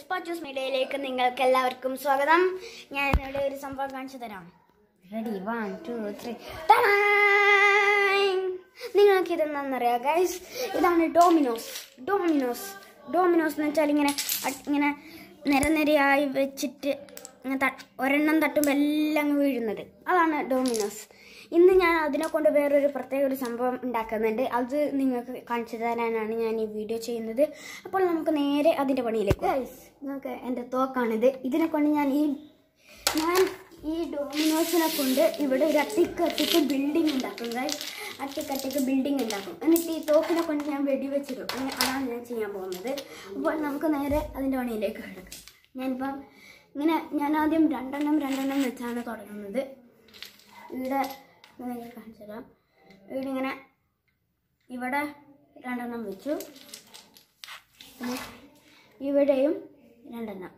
Pushpa juice മീഡിയയിലേക്ക് നിങ്ങൾക്ക് എല്ലാവർക്കും സ്വാഗതം ഞാൻ ഇവിടെ ഒരു സംഭവം കാണിച്ചു തരാം റെഡി വൺ ടു ത്രീ നിങ്ങൾക്ക് ഇതെന്താണെന്നറിയാം ഗൈസ് ഇതാണ് ഡോമിനോസ് ഡോമിനോസ് ഡോമിനോസ് എന്ന് വെച്ചാൽ ഇങ്ങനെ അട്- ഇങ്ങനെ നിരനിരയായി വെച്ചിട്ട് ഇങ്ങനെ ത- ഒരെണ്ണം തട്ടുമ്പോൾ എല്ലാം അങ്ങ് വീഴുന്നത് അതാണ് ഡോമിനോസ് ഇന്ന് ഞാൻ അതിനെ കൊണ്ട് വേറൊരു പ്രത്യേക ഒരു സംഭവം ഉണ്ടാക്കുന്നുണ്ട് അത് നിങ്ങൾക്ക് കാണിച്ചു തരാനാണ് ഞാൻ ഈ വീഡിയോ ചെയ്യുന്നത് അപ്പോൾ നമുക്ക് നേരെ അതിൻ്റെ പണിയിലേക്ക് ഗൈസ് നിങ്ങൾക്ക് എൻ്റെ തോക്കാണിത് ഇതിനെ കൊണ്ട് ഞാൻ ഈ ഞാൻ ഈ ഡോമിനോസിനെ കൊണ്ട് ഇവിടെ ഒരു അട്ടിക്കട്ടിക്ക് ബിൽഡിംഗ് ഉണ്ടാക്കും ഗൈസ് അട്ടിക്കട്ടിക്ക് ബിൽഡിംഗ് ഉണ്ടാക്കും എന്നിട്ട് ഈ തോക്കിനെ കൊണ്ട് ഞാൻ വെടിവെച്ചിടും അങ്ങനെ അതാണ് ഞാൻ ചെയ്യാൻ പോകുന്നത് അപ്പോൾ നമുക്ക് നേരെ അതിൻ്റെ പണിയിലേക്ക് കിടക്കാം ഞാനിപ്പം ഇങ്ങനെ ഞാൻ ആദ്യം രണ്ടെണ്ണം രണ്ടെണ്ണം വെച്ചാണ് തുടങ്ങുന്നത് ഇവിടെ നിങ്ങൾക്ക് കാണിച്ചു തരാം ഇവിടെ ഇങ്ങനെ ഇവിടെ രണ്ടെണ്ണം വെച്ചു പിന്നെ ഇവിടെയും രണ്ടെണ്ണം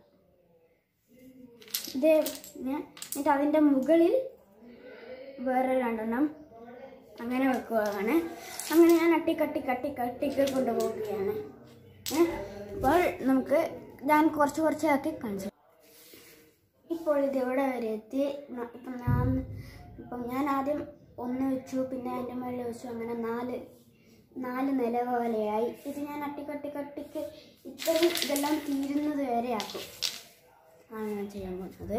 ഇത് ഇങ്ങനെ എന്നിട്ട് അതിൻ്റെ മുകളിൽ വേറെ രണ്ടെണ്ണം അങ്ങനെ വെക്കുകയാണ് അങ്ങനെ ഞാൻ അട്ടി കട്ടി കട്ടി കട്ടിക്ക് കൊണ്ടുപോവുകയാണ് ഏ? അപ്പോൾ നമുക്ക് ഞാൻ കുറച്ച് കുറച്ചാക്കി കാണിച്ചു ഇപ്പോൾ ഇത് എവിടെ വരെ എത്തി ന- ഇപ്പം ഞാൻ ഇപ്പം ഞാൻ ആദ്യം ഒന്ന് വെച്ചു പിന്നെ അതിൻ്റെ മുകളിൽ വെച്ചു അങ്ങനെ നാല് നാല് നില പോലെയായി ഇത് ഞാൻ അട്ടിക്കട്ടി കട്ടിക്ക് ഇത്രയും ഇതെല്ലാം തീരുന്നത് വരെ ആക്കും ആണ് ഞാൻ ചെയ്യാൻ പോകുന്നത്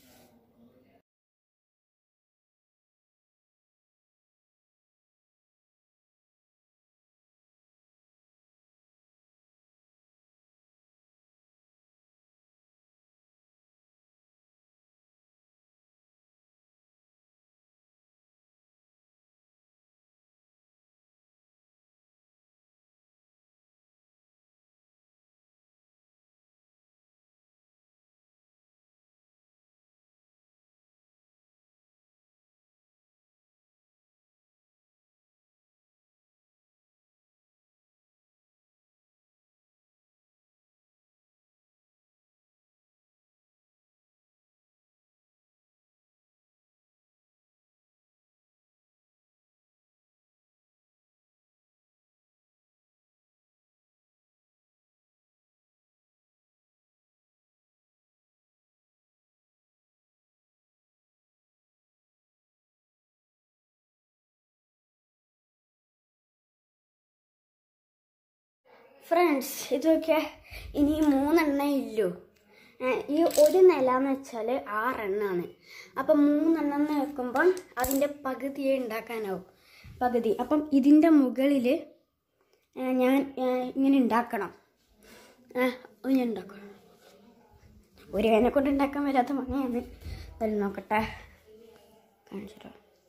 ഫ്രണ്ട്സ് ഇതൊക്കെ ഇനി മൂന്നെണ്ണേ ഇല്ലൂ ഏ, ഈ ഒരു നില എന്ന് വെച്ചാൽ ആറെണ്ണമാണ് അപ്പം മൂന്നെണ്ണം എന്ന് വെക്കുമ്പോൾ അതിൻ്റെ പകുതിയെ ഉണ്ടാക്കാനാവും പകുതി അപ്പം ഇതിൻ്റെ മുകളിൽ ഞാൻ ഏ, ഇങ്ങനെ ഉണ്ടാക്കണം ഏ, അത് ഞാൻ ഉണ്ടാക്കണം ഒരു വേനെ കൊണ്ട് ഉണ്ടാക്കാൻ വരാത്ത പണിയാണ് എന്തായാലും നോക്കട്ടെ കാണിച്ചിട്ടോ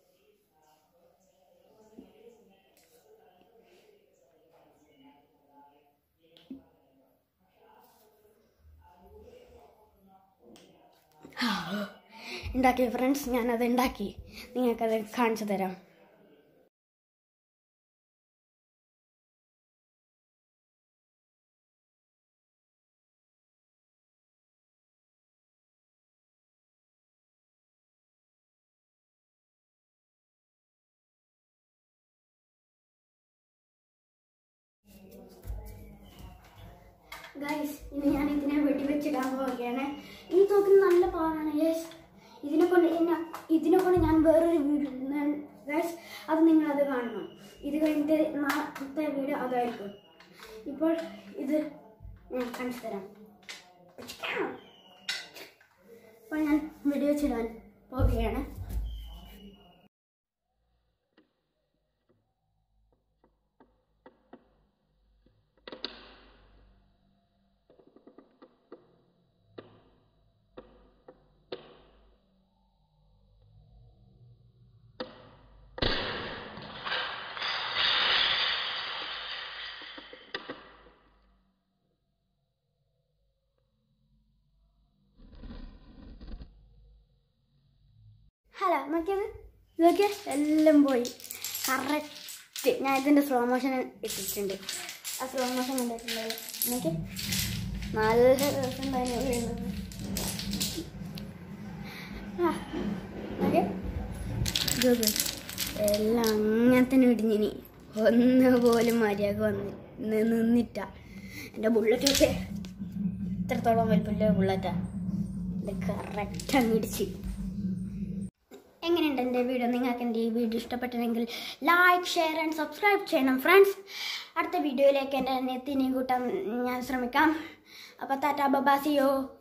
ഉണ്ടാക്കി ഫ്രണ്ട്സ് ഞാനത് ഉണ്ടാക്കി നിങ്ങൾക്കത് കാണിച്ചു തരാം ഗൈസ് ഇനി ഞാൻ ഇതിനെ വെടിവെച്ചിടാൻ പോവുകയാണ് ഈ തോക്കിന് നല്ല പവറാണ് യെസ് ഇതിനെ കൊണ്ട് എന്നെ ഇതിനെ കൊണ്ട് ഞാൻ വേറൊരു വീഡിയോ ഗൈസ് അത് നിങ്ങളത് കാണണം ഇത് കഴിഞ്ഞിട്ട് നാളത്തെ വീഡിയോ അതായിരിക്കും ഇപ്പോൾ ഇത് ഞാൻ കാണിച്ചു തരാം അപ്പോൾ ഞാൻ വെടിവെച്ചിടാൻ പോവുകയാണ് ഹലോ നോക്കിയത് ഇതൊക്കെ എല്ലാം പോയി കറക്റ്റ് ഞാൻ ഇതിൻ്റെ സ്ലോ മോഷൻ ഇട്ടിട്ടുണ്ട് ആ സ്ലോ മോഷൻ കണ്ടിട്ടുണ്ട് നോക്കി നല്ല ദിവസം ഉണ്ടായിരുന്നു വീഴുന്നത് ആ, നോക്കിയേ. ഇത് നോക്ക്. എല്ലാം അങ്ങനെ തന്നെ ഇടിഞ്ഞിനി ഒന്ന് പോലും മര്യാദ വന്നി നി- നിന്നിട്ട എൻ്റെ ബുള്ളറ്റൊക്കെ ഇത്രത്തോളം വലിപ്പമില്ല ബുള്ളറ്റാണ് ഇത് കറക്റ്റ് അങ്ങ് ഇടിച്ച് എങ്ങനെയുണ്ട് എൻ്റെ വീഡിയോ നിങ്ങൾക്ക് എൻ്റെ ഈ വീഡിയോ ഇഷ്ടപ്പെട്ടെങ്കിൽ ലൈക്ക് ഷെയർ ആൻഡ് സബ്സ്ക്രൈബ് ചെയ്യണം ഫ്രണ്ട്സ് അടുത്ത വീഡിയോയിലേക്ക് എൻ്റെ അനിയത്തിനെയും കൂട്ടാൻ ഞാൻ ശ്രമിക്കാം അപ്പോൾ താറ്റ ബബാസിയോ